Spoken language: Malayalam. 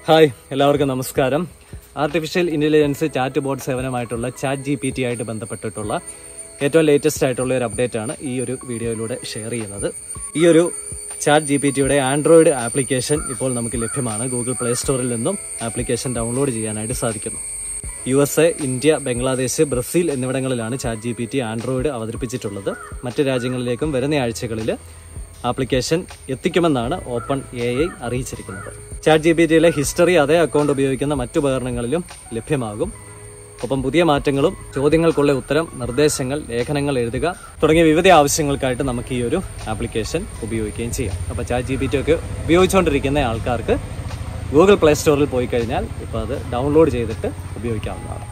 ഹായ് എല്ലാവർക്കും നമസ്കാരം ആർട്ടിഫിഷ്യൽ ഇന്റലിജൻസ് ചാറ്റ് ബോട്ട് സേവനമായിട്ടുള്ള ചാറ്റ് ജി പി ടി ആയിട്ട് ബന്ധപ്പെട്ടിട്ടുള്ള ഏറ്റവും ലേറ്റസ്റ്റ് ആയിട്ടുള്ള ഒരു അപ്ഡേറ്റ് ആണ് ഈ ഒരു വീഡിയോയിലൂടെ ഷെയർ ചെയ്യുന്നത് ഈ ഒരു ചാറ്റ് ജി പി ടിയുടെ ആൻഡ്രോയിഡ് ആപ്ലിക്കേഷൻ ഇപ്പോൾ നമുക്ക് ലഭ്യമാണ് ഗൂഗിൾ പ്ലേ സ്റ്റോറിൽ നിന്നും ആപ്ലിക്കേഷൻ ഡൗൺലോഡ് ചെയ്യാനായിട്ട് സാധിക്കുന്നു U S A India Bangladesh Brazil എന്നിവിടങ്ങളിലാണ് chat G P T Android അവതരിപ്പിച്ചിട്ടുള്ളത് മറ്റ് രാജ്യങ്ങളിലേക്കും വരുന്ന ആഴ്ചകളിൽ ആപ്ലിക്കേഷൻ എത്തിക്കുമെന്നാണ് ഓപ്പൺ എ ഐ അറിയിച്ചിരിക്കുന്നത് ചാറ്റ് ജി പി ടിയിലെ ഹിസ്റ്ററി അതേ അക്കൗണ്ട് ഉപയോഗിക്കുന്ന മറ്റു ഉപകരണങ്ങളിലും ലഭ്യമാകും ഒപ്പം പുതിയ മാറ്റങ്ങളും ചോദ്യങ്ങൾക്കുള്ള ഉത്തരം നിർദ്ദേശങ്ങൾ ലേഖനങ്ങൾ എഴുതുക തുടങ്ങിയ വിവിധ ആവശ്യങ്ങൾക്കായിട്ട് നമുക്ക് ഈ ഒരു ആപ്ലിക്കേഷൻ ഉപയോഗിക്കുകയും ചെയ്യാം അപ്പോൾ ചാറ്റ് ജി പി ടി ഒക്കെ ഉപയോഗിച്ചുകൊണ്ടിരിക്കുന്ന ആൾക്കാർക്ക് ഗൂഗിൾ പ്ലേ സ്റ്റോറിൽ പോയി കഴിഞ്ഞാൽ ഇപ്പോൾ അത് ഡൗൺലോഡ് ചെയ്തിട്ട് ഉപയോഗിക്കാവുന്നതാണ്